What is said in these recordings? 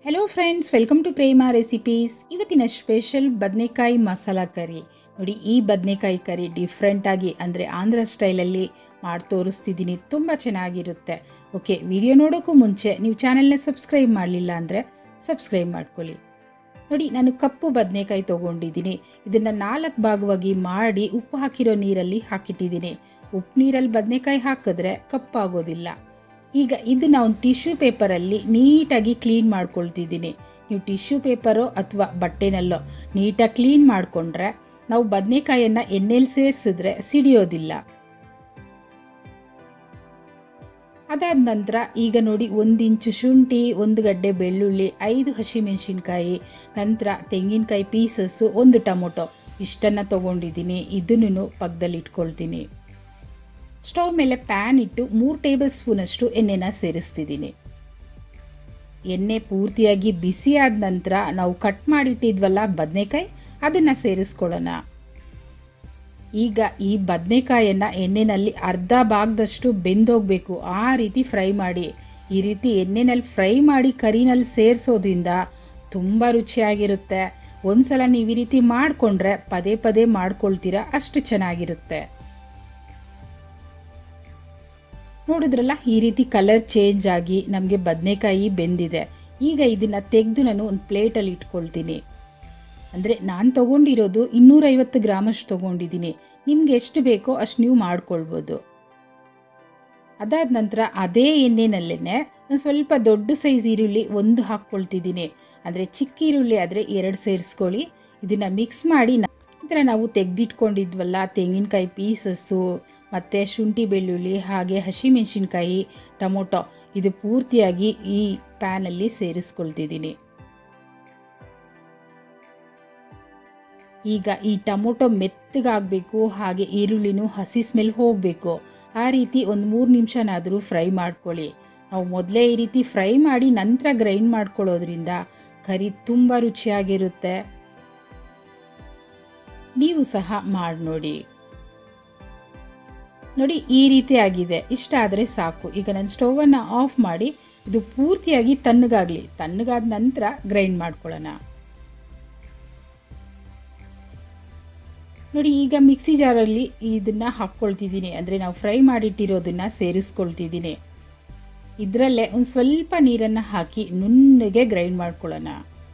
hello friends welcome to Prema recipes ಇವತ್ತಿನ special ಬದನೆಕಾಯಿ ಮಸಾಲ ಕರಿ ನೋಡಿ ಈ ಬದನೆಕಾಯಿ ಕರಿ ಡಿಫ್ರೆಂಟಾಗಿ ಅಂದರೆ ಆಂಧ್ರ ಸ್ಟೈಲಲ್ಲಿ ಮಾಡಿ ತೋರಿಸ್ತಿದ್ದೀನಿ ತುಂಬ ಚೆನ್ನಾಗಿರುತ್ತೆ ಓಕೆ ವಿಡಿಯೋ ನೋಡೋಕ್ಕೂ ಮುಂಚೆ ನೀವು ಚಾನಲ್ನ ಸಬ್ಸ್ಕ್ರೈಬ್ ಮಾಡಲಿಲ್ಲ ಅಂದರೆ ಸಬ್ಸ್ಕ್ರೈಬ್ ಮಾಡ್ಕೊಳ್ಳಿ ನೋಡಿ ನಾನು ಕಪ್ಪು ಬದನೆಕಾಯಿ ತೊಗೊಂಡಿದ್ದೀನಿ ಇದನ್ನು ನಾಲ್ಕು ಭಾಗವಾಗಿ ಮಾಡಿ ಉಪ್ಪು ಹಾಕಿರೋ ನೀರಲ್ಲಿ ಹಾಕಿಟ್ಟಿದ್ದೀನಿ ಉಪ್ಪು ನೀರಲ್ಲಿ ಬದನೆಕಾಯಿ ಹಾಕಿದ್ರೆ ಕಪ್ಪಾಗೋದಿಲ್ಲ ಈಗ ಇದನ್ನ ಒಂದು ಟಿಶ್ಯೂ ಪೇಪರಲ್ಲಿ ನೀಟಾಗಿ ಕ್ಲೀನ್ ಮಾಡ್ಕೊಳ್ತಿದ್ದೀನಿ ನೀವು ಟಿಶ್ಯೂ ಪೇಪರೋ ಅಥವಾ ಬಟ್ಟೆನಲ್ಲೋ ನೀಟಾಗಿ ಕ್ಲೀನ್ ಮಾಡಿಕೊಂಡ್ರೆ ನಾವು ಬದನೆಕಾಯನ್ನು ಎಣ್ಣೆಲಿ ಸೇರಿಸಿದ್ರೆ ಸಿಡಿಯೋದಿಲ್ಲ ಅದಾದ ನಂತರ ಈಗ ನೋಡಿ ಒಂದು ಇಂಚು ಶುಂಠಿ ಒಂದು ಗಡ್ಡೆ ಬೆಳ್ಳುಳ್ಳಿ ಐದು ಹಸಿಮೆಣಸಿನ್ಕಾಯಿ ನಂತರ ತೆಂಗಿನಕಾಯಿ ಪೀಸಸ್ಸು ಒಂದು ಟೊಮೊಟೊ ಇಷ್ಟನ್ನು ತೊಗೊಂಡಿದ್ದೀನಿ ಇದನ್ನು ಪಕ್ಕದಲ್ಲಿ ಇಟ್ಕೊಳ್ತೀನಿ ಸ್ಟವ್ ಮೇಲೆ ಪ್ಯಾನ್ ಇಟ್ಟು ಮೂರು ಟೇಬಲ್ ಸ್ಪೂನಷ್ಟು ಎಣ್ಣೆನ ಸೇರಿಸ್ತಿದ್ದೀನಿ ಎಣ್ಣೆ ಪೂರ್ತಿಯಾಗಿ ಬಿಸಿ ಆದ ನಂತರ ನಾವು ಕಟ್ ಮಾಡಿಟ್ಟಿದ್ವಲ್ಲ ಬದನೆಕಾಯಿ ಅದನ್ನು ಸೇರಿಸ್ಕೊಳ್ಳೋಣ ಈಗ ಈ ಬದನೆಕಾಯನ್ನು ಎಣ್ಣೆನಲ್ಲಿ ಅರ್ಧ ಭಾಗದಷ್ಟು ಬೆಂದೋಗಬೇಕು ಆ ರೀತಿ ಫ್ರೈ ಮಾಡಿ ಈ ರೀತಿ ಎಣ್ಣೆನಲ್ಲಿ ಫ್ರೈ ಮಾಡಿ ಕರಿನಲ್ಲಿ ಸೇರಿಸೋದ್ರಿಂದ ತುಂಬ ರುಚಿಯಾಗಿರುತ್ತೆ ಒಂದ್ಸಲ ನೀವು ಈ ರೀತಿ ಮಾಡಿಕೊಂಡ್ರೆ ಪದೇ ಪದೇ ಮಾಡ್ಕೊಳ್ತೀರಾ ಅಷ್ಟು ಚೆನ್ನಾಗಿರುತ್ತೆ ನೋಡಿದ್ರಲ್ಲ ಈ ರೀತಿ ಕಲರ್ ಚೇಂಜ್ ಆಗಿ ನಮಗೆ ಬದನೆಕಾಯಿ ಬೆಂದಿದೆ ಈಗ ಇದನ್ನು ತೆಗೆದು ನಾನು ಒಂದು ಪ್ಲೇಟಲ್ಲಿ ಇಟ್ಕೊಳ್ತೀನಿ ಅಂದರೆ ನಾನು ತೊಗೊಂಡಿರೋದು ಇನ್ನೂರೈವತ್ತು ಗ್ರಾಮಷ್ಟು ತೊಗೊಂಡಿದ್ದೀನಿ ನಿಮ್ಗೆ ಎಷ್ಟು ಬೇಕೋ ಅಷ್ಟು ನೀವು ಮಾಡ್ಕೊಳ್ಬೋದು ಅದಾದ ನಂತರ ಅದೇ ಎಣ್ಣೆನಲ್ಲೇ ಒಂದು ಸ್ವಲ್ಪ ದೊಡ್ಡ ಸೈಜ್ ಈರುಳ್ಳಿ ಒಂದು ಹಾಕ್ಕೊಳ್ತಿದ್ದೀನಿ ಅಂದರೆ ಚಿಕ್ಕ ಈರುಳ್ಳಿ ಆದರೆ ಎರಡು ಸೇರಿಸ್ಕೊಳ್ಳಿ ಇದನ್ನು ಮಿಕ್ಸ್ ಮಾಡಿ ನಂತರ ನಾವು ತೆಗೆದಿಟ್ಕೊಂಡಿದ್ವಲ್ಲ ತೆಂಗಿನಕಾಯಿ ಪೀಸಸ್ಸು ಮತ್ತು ಶುಂಠಿ ಬೆಳ್ಳುಳ್ಳಿ ಹಾಗೆ ಹಸಿಮೆಣಸಿನ್ಕಾಯಿ ಟೊಮೊಟೊ ಇದು ಪೂರ್ತಿಯಾಗಿ ಈ ಪ್ಯಾನಲ್ಲಿ ಸೇರಿಸ್ಕೊಳ್ತಿದ್ದೀನಿ ಈಗ ಈ ಟೊಮೊಟೊ ಮೆತ್ತಗಾಗಬೇಕು ಹಾಗೆ ಈರುಳ್ಳಿನೂ ಹಸಿ ಸ್ಮೆಲ್ ಹೋಗಬೇಕು ಆ ರೀತಿ ಒಂದು ಮೂರು ನಿಮಿಷನಾದರೂ ಫ್ರೈ ಮಾಡ್ಕೊಳ್ಳಿ ನಾವು ಮೊದಲೇ ಈ ರೀತಿ ಫ್ರೈ ಮಾಡಿ ನಂತರ ಗ್ರೈಂಡ್ ಮಾಡ್ಕೊಳ್ಳೋದ್ರಿಂದ ಕರಿ ತುಂಬ ರುಚಿಯಾಗಿರುತ್ತೆ ನೀವು ಸಹ ಮಾಡಿ ನೋಡಿ ನೋಡಿ ಈ ರೀತಿ ಆಗಿದೆ ಇಷ್ಟ ಆದರೆ ಸಾಕು ಈಗ ನಾನು ಸ್ಟೌವನ್ನು ಆಫ್ ಮಾಡಿ ಇದು ಪೂರ್ತಿಯಾಗಿ ತಣ್ಣಗಾಗಲಿ ತಣ್ಣಗಾದ ನಂತರ ಗ್ರೈಂಡ್ ಮಾಡ್ಕೊಳ್ಳೋಣ ನೋಡಿ ಈಗ ಮಿಕ್ಸಿ ಜಾರಲ್ಲಿ ಇದನ್ನು ಹಾಕ್ಕೊಳ್ತಿದ್ದೀನಿ ಅಂದರೆ ನಾವು ಫ್ರೈ ಮಾಡಿಟ್ಟಿರೋದನ್ನು ಸೇರಿಸ್ಕೊಳ್ತಿದ್ದೀನಿ ಇದರಲ್ಲೇ ಒಂದು ಸ್ವಲ್ಪ ನೀರನ್ನು ಹಾಕಿ ನುಣ್ಣಗೆ ಗ್ರೈಂಡ್ ಮಾಡ್ಕೊಳ್ಳೋಣ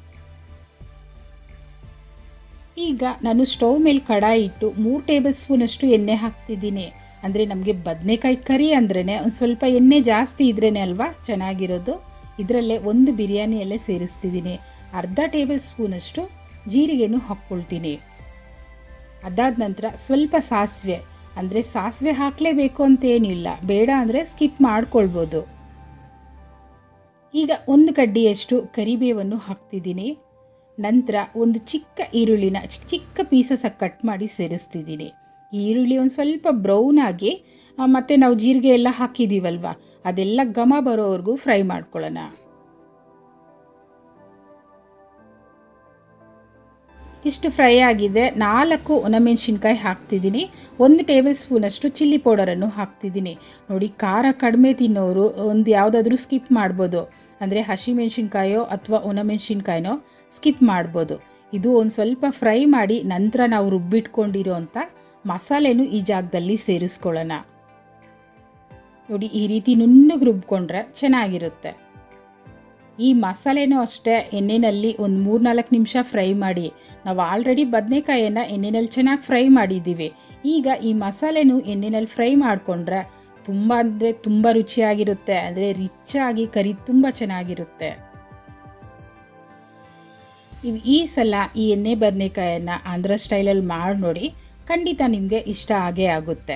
ಈಗ ನಾನು ಸ್ಟವ್ ಮೇಲೆ ಕಡಾಯಿ ಇಟ್ಟು ಮೂರು ಟೇಬಲ್ ಸ್ಪೂನಷ್ಟು ಎಣ್ಣೆ ಹಾಕ್ತಿದ್ದೀನಿ ಅಂದರೆ ನಮಗೆ ಬದನೆಕಾಯಿ ಕರಿ ಅಂದ್ರೇ ಒಂದು ಸ್ವಲ್ಪ ಎಣ್ಣೆ ಜಾಸ್ತಿ ಇದ್ರೇ ಅಲ್ವಾ ಚೆನ್ನಾಗಿರೋದು ಇದರಲ್ಲೇ ಒಂದು ಬಿರಿಯಾನಿ ಎಲೆ ಸೇರಿಸ್ತಿದ್ದೀನಿ ಅರ್ಧ ಟೇಬಲ್ ಸ್ಪೂನಷ್ಟು ಜೀರಿಗೆನೂ ಹಾಕ್ಕೊಳ್ತೀನಿ ಅದಾದ ನಂತರ ಸ್ವಲ್ಪ ಸಾಸಿವೆ ಅಂದರೆ ಸಾಸಿವೆ ಹಾಕಲೇಬೇಕು ಅಂತೇನಿಲ್ಲ ಬೇಡ ಅಂದರೆ ಸ್ಕಿಪ್ ಮಾಡ್ಕೊಳ್ಬೋದು ಈಗ ಒಂದು ಕಡ್ಡಿಯಷ್ಟು ಕರಿಬೇವನ್ನು ಹಾಕ್ತಿದ್ದೀನಿ ನಂತರ ಒಂದು ಚಿಕ್ಕ ಈರುಳ್ಳಿನ ಚಿಕ್ಕ ಚಿಕ್ಕ ಪೀಸಸ್ ಕಟ್ ಮಾಡಿ ಸೇರಿಸ್ತಿದ್ದೀನಿ ಈರುಳ್ಳಿ ಒಂದು ಸ್ವಲ್ಪ ಬ್ರೌನ್ ಆಗಿ ಮತ್ತು ನಾವು ಜೀರಿಗೆ ಎಲ್ಲ ಹಾಕಿದ್ದೀವಲ್ವ ಅದೆಲ್ಲ ಘಮ ಬರೋವರೆಗೂ ಫ್ರೈ ಮಾಡ್ಕೊಳ್ಳೋಣ ಇಷ್ಟು ಫ್ರೈ ಆಗಿದೆ ನಾಲ್ಕು ಒಣಮೆಣಸಿನ್ಕಾಯಿ ಹಾಕ್ತಿದ್ದೀನಿ ಒಂದು ಟೇಬಲ್ ಸ್ಪೂನಷ್ಟು ಚಿಲ್ಲಿ ಪೌಡರನ್ನು ಹಾಕ್ತಿದ್ದೀನಿ ನೋಡಿ ಖಾರ ಕಡಿಮೆ ತಿನ್ನೋರು ಒಂದು ಯಾವುದಾದ್ರೂ ಸ್ಕಿಪ್ ಮಾಡ್ಬೋದು ಅಂದರೆ ಹಸಿಮೆಣ್ಸಿನ್ಕಾಯೋ ಅಥವಾ ಒಣಮೆಣ್ಸಿನ್ಕಾಯಿನೋ ಸ್ಕಿಪ್ ಮಾಡ್ಬೋದು ಇದು ಒಂದು ಸ್ವಲ್ಪ ಫ್ರೈ ಮಾಡಿ ನಂತರ ನಾವು ರುಬ್ಬಿಟ್ಕೊಂಡಿರೋ ಅಂಥ ಮಸಾಲೆನೂ ಈ ಜಾಗದಲ್ಲಿ ಸೇರಿಸ್ಕೊಳ್ಳೋಣ ನೋಡಿ ಈ ರೀತಿ ನುಣ್ಣಗೆ ರುಬ್ಕೊಂಡ್ರೆ ಚೆನ್ನಾಗಿರುತ್ತೆ ಈ ಮಸಾಲೆನೂ ಅಷ್ಟೇ ಎಣ್ಣೆಯಲ್ಲಿ ಒಂದು ಮೂರು ನಾಲ್ಕು ನಿಮಿಷ ಫ್ರೈ ಮಾಡಿ ನಾವು ಆಲ್ರೆಡಿ ಬದನೆಕಾಯನ್ನು ಎಣ್ಣೆನಲ್ಲಿ ಚೆನ್ನಾಗಿ ಫ್ರೈ ಮಾಡಿದ್ದೀವಿ ಈಗ ಈ ಮಸಾಲೆನೂ ಎಣ್ಣೆನಲ್ಲಿ ಫ್ರೈ ಮಾಡಿಕೊಂಡ್ರೆ ತುಂಬ ಅಂದರೆ ತುಂಬ ರುಚಿಯಾಗಿರುತ್ತೆ ಅಂದರೆ ರಿಚ್ಚಾಗಿ ಕರಿ ತುಂಬ ಚೆನ್ನಾಗಿರುತ್ತೆ ಇವು ಈ ಸಲ ಈ ಎಣ್ಣೆ ಬದನೆಕಾಯನ್ನು ಆಂಧ್ರ ಸ್ಟೈಲಲ್ಲಿ ಮಾಡಿ ನೋಡಿ ಖಂಡಿತ ನಿಮಗೆ ಇಷ್ಟ ಆಗೇ ಆಗುತ್ತೆ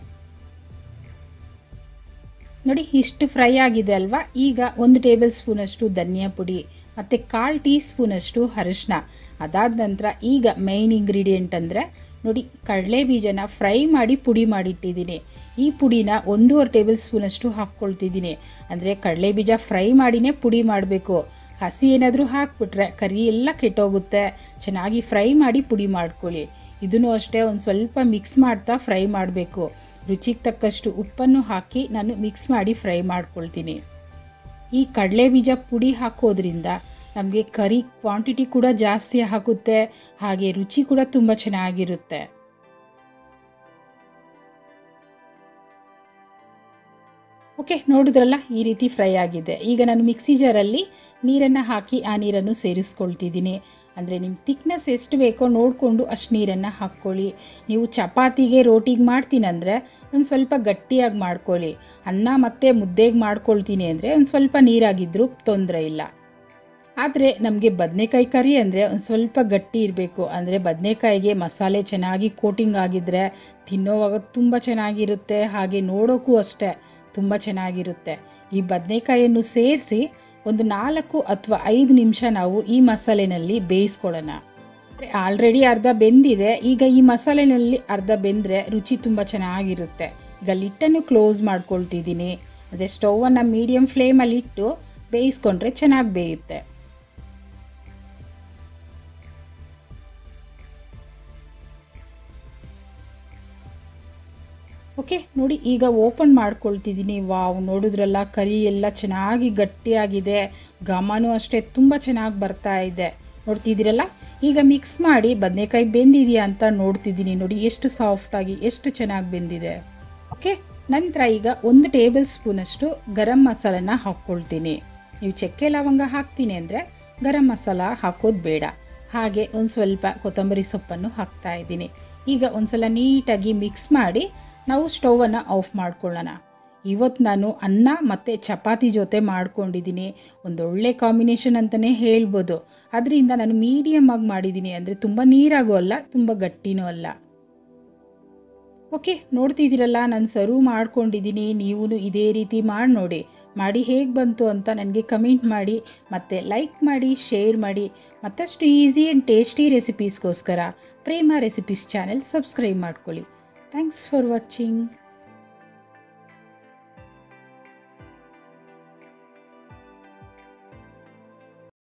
ನೋಡಿ ಇಷ್ಟು ಫ್ರೈ ಆಗಿದೆ ಅಲ್ವಾ ಈಗ ಒಂದು ಟೇಬಲ್ ಸ್ಪೂನಷ್ಟು ಧನಿಯಾ ಪುಡಿ ಮತ್ತು ಕಾಲು ಟೀ ಸ್ಪೂನಷ್ಟು ಅರಿಶಿನ ಅದಾದ ನಂತರ ಈಗ ಮೈನ್ ಇಂಗ್ರೀಡಿಯೆಂಟ್ ಅಂದರೆ ನೋಡಿ ಕಡಲೆ ಬೀಜನ ಫ್ರೈ ಮಾಡಿ ಪುಡಿ ಮಾಡಿಟ್ಟಿದ್ದೀನಿ ಈ ಪುಡಿನ ಒಂದೂವರೆ ಟೇಬಲ್ ಸ್ಪೂನಷ್ಟು ಹಾಕ್ಕೊಳ್ತಿದ್ದೀನಿ ಅಂದರೆ ಕಡಲೆ ಬೀಜ ಫ್ರೈ ಮಾಡಿನೇ ಪುಡಿ ಮಾಡಬೇಕು ಹಸಿ ಏನಾದರೂ ಹಾಕ್ಬಿಟ್ರೆ ಕರಿ ಎಲ್ಲ ಕೆಟ್ಟೋಗುತ್ತೆ ಚೆನ್ನಾಗಿ ಫ್ರೈ ಮಾಡಿ ಪುಡಿ ಮಾಡ್ಕೊಳ್ಳಿ ಇದನ್ನು ಅಷ್ಟೇ ಒಂದು ಸ್ವಲ್ಪ ಮಿಕ್ಸ್ ಮಾಡ್ತಾ ಫ್ರೈ ಮಾಡಬೇಕು ರುಚಿಗೆ ತಕ್ಕಷ್ಟು ಉಪ್ಪನ್ನು ಹಾಕಿ ನಾನು ಮಿಕ್ಸ್ ಮಾಡಿ ಫ್ರೈ ಮಾಡ್ಕೊಳ್ತೀನಿ ಈ ಕಡಲೆ ಬೀಜ ಪುಡಿ ಹಾಕೋದ್ರಿಂದ ನಮಗೆ ಕರಿ ಕ್ವಾಂಟಿಟಿ ಕೂಡ ಜಾಸ್ತಿ ಹಾಕುತ್ತೆ ಹಾಗೆ ರುಚಿ ಕೂಡ ತುಂಬ ಚೆನ್ನಾಗಿರುತ್ತೆ ಓಕೆ ನೋಡಿದ್ರಲ್ಲ ಈ ರೀತಿ ಫ್ರೈ ಆಗಿದೆ ಈಗ ನಾನು ಮಿಕ್ಸಿ ಜಾರಲ್ಲಿ ನೀರನ್ನು ಹಾಕಿ ಆ ನೀರನ್ನು ಸೇರಿಸ್ಕೊಳ್ತಿದ್ದೀನಿ ಅಂದರೆ ನಿಮ್ಮ ತಿಕ್ನೆಸ್ ಎಷ್ಟು ಬೇಕೋ ನೋಡಿಕೊಂಡು ಅಷ್ಟು ನೀರನ್ನು ಹಾಕ್ಕೊಳ್ಳಿ ನೀವು ಚಪಾತಿಗೆ ರೋಟಿಗೆ ಮಾಡ್ತೀನಂದರೆ ಒಂದು ಸ್ವಲ್ಪ ಗಟ್ಟಿಯಾಗಿ ಮಾಡ್ಕೊಳ್ಳಿ ಅನ್ನ ಮತ್ತು ಮುದ್ದೆಗೆ ಮಾಡ್ಕೊಳ್ತೀನಿ ಅಂದರೆ ಒಂದು ಸ್ವಲ್ಪ ನೀರಾಗಿದ್ದರೂ ತೊಂದರೆ ಇಲ್ಲ ಆದರೆ ನಮಗೆ ಬದನೆಕಾಯಿ ಕರಿ ಅಂದರೆ ಒಂದು ಸ್ವಲ್ಪ ಗಟ್ಟಿ ಇರಬೇಕು ಅಂದರೆ ಬದನೆಕಾಯಿಗೆ ಮಸಾಲೆ ಚೆನ್ನಾಗಿ ಕೋಟಿಂಗ್ ಆಗಿದ್ದರೆ ತಿನ್ನೋವಾಗ ತುಂಬ ಚೆನ್ನಾಗಿರುತ್ತೆ ಹಾಗೆ ನೋಡೋಕ್ಕೂ ಅಷ್ಟೇ ತುಂಬ ಚೆನ್ನಾಗಿರುತ್ತೆ ಈ ಬದನೆಕಾಯಿಯನ್ನು ಸೇರಿಸಿ ಒಂದು ನಾಲ್ಕು ಅಥವಾ ಐದು ನಿಮಿಷ ನಾವು ಈ ಮಸಾಲೆನಲ್ಲಿ ಬೇಯಿಸ್ಕೊಳ್ಳೋಣ ಆಲ್ರೆಡಿ ಅರ್ಧ ಬೆಂದಿದೆ ಈಗ ಈ ಮಸಾಲೆನಲ್ಲಿ ಅರ್ಧ ಬೆಂದರೆ ರುಚಿ ತುಂಬ ಚೆನ್ನಾಗಿರುತ್ತೆ ಈಗ ಲಿಟ್ಟನ್ನು ಕ್ಲೋಸ್ ಮಾಡ್ಕೊಳ್ತಿದ್ದೀನಿ ಅದೇ ಸ್ಟೌವನ್ನು ಮೀಡಿಯಮ್ ಫ್ಲೇಮಲ್ಲಿ ಇಟ್ಟು ಬೇಯಿಸ್ಕೊಂಡ್ರೆ ಚೆನ್ನಾಗಿ ಬೇಯುತ್ತೆ ಓಕೆ ನೋಡಿ ಈಗ ಓಪನ್ ಮಾಡ್ಕೊಳ್ತಿದ್ದೀನಿ ವಾವ್ ನೋಡಿದ್ರಲ್ಲ ಕರಿ ಎಲ್ಲ ಚೆನ್ನಾಗಿ ಗಟ್ಟಿಯಾಗಿದೆ ಘಮನೂ ಅಷ್ಟೇ ತುಂಬ ಚೆನ್ನಾಗಿ ಬರ್ತಾ ಇದೆ ನೋಡ್ತಿದ್ದೀರಲ್ಲ ಈಗ ಮಿಕ್ಸ್ ಮಾಡಿ ಬದನೆಕಾಯಿ ಬೆಂದಿದೆಯಾ ಅಂತ ನೋಡ್ತಿದ್ದೀನಿ ನೋಡಿ ಎಷ್ಟು ಸಾಫ್ಟಾಗಿ ಎಷ್ಟು ಚೆನ್ನಾಗಿ ಬೆಂದಿದೆ ಓಕೆ ನಂತರ ಈಗ ಒಂದು ಟೇಬಲ್ ಸ್ಪೂನಷ್ಟು ಗರಂ ಮಸಾಲನ ಹಾಕ್ಕೊಳ್ತೀನಿ ನೀವು ಚಕ್ಕೆ ಲವಂಗ ಹಾಕ್ತೀನಿ ಅಂದರೆ ಗರಂ ಮಸಾಲ ಹಾಕೋದು ಬೇಡ ಹಾಗೆ ಒಂದು ಸ್ವಲ್ಪ ಕೊತ್ತಂಬರಿ ಸೊಪ್ಪನ್ನು ಹಾಕ್ತಾ ಇದ್ದೀನಿ ಈಗ ಒಂದ್ಸಲ ನೀಟಾಗಿ ಮಿಕ್ಸ್ ಮಾಡಿ ನಾವು ಸ್ಟೌವನ್ನು ಆಫ್ ಮಾಡ್ಕೊಳ್ಳೋಣ ಇವತ್ತು ನಾನು ಅನ್ನ ಮತ್ತು ಚಪಾತಿ ಜೊತೆ ಮಾಡ್ಕೊಂಡಿದ್ದೀನಿ ಒಂದು ಒಳ್ಳೆ ಕಾಂಬಿನೇಷನ್ ಅಂತಲೇ ಹೇಳ್ಬೋದು ಅದರಿಂದ ನಾನು ಮೀಡಿಯಮ್ ಆಗಿ ಮಾಡಿದ್ದೀನಿ ಅಂದರೆ ತುಂಬ ನೀರಾಗೂ ಅಲ್ಲ ತುಂಬ ಗಟ್ಟಿನೂ ಅಲ್ಲ ಓಕೆ ನೋಡ್ತಿದ್ದೀರಲ್ಲ ನಾನು ಸರ್ವ್ ಮಾಡ್ಕೊಂಡಿದ್ದೀನಿ ನೀವು ಇದೇ ರೀತಿ ಮಾಡಿ ನೋಡಿ ಮಾಡಿ ಹೇಗೆ ಬಂತು ಅಂತ ನನಗೆ ಕಮೆಂಟ್ ಮಾಡಿ ಮತ್ತು ಲೈಕ್ ಮಾಡಿ ಶೇರ್ ಮಾಡಿ ಮತ್ತಷ್ಟು ಈಸಿ ಆ್ಯಂಡ್ ಟೇಸ್ಟಿ ರೆಸಿಪೀಸ್ಗೋಸ್ಕರ ಪ್ರೇಮ ರೆಸಿಪೀಸ್ ಚಾನೆಲ್ ಸಬ್ಸ್ಕ್ರೈಬ್ ಮಾಡ್ಕೊಳ್ಳಿ ಥ್ಯಾಂಕ್ಸ್ ಫಾರ್ ವಾಚಿಂಗ್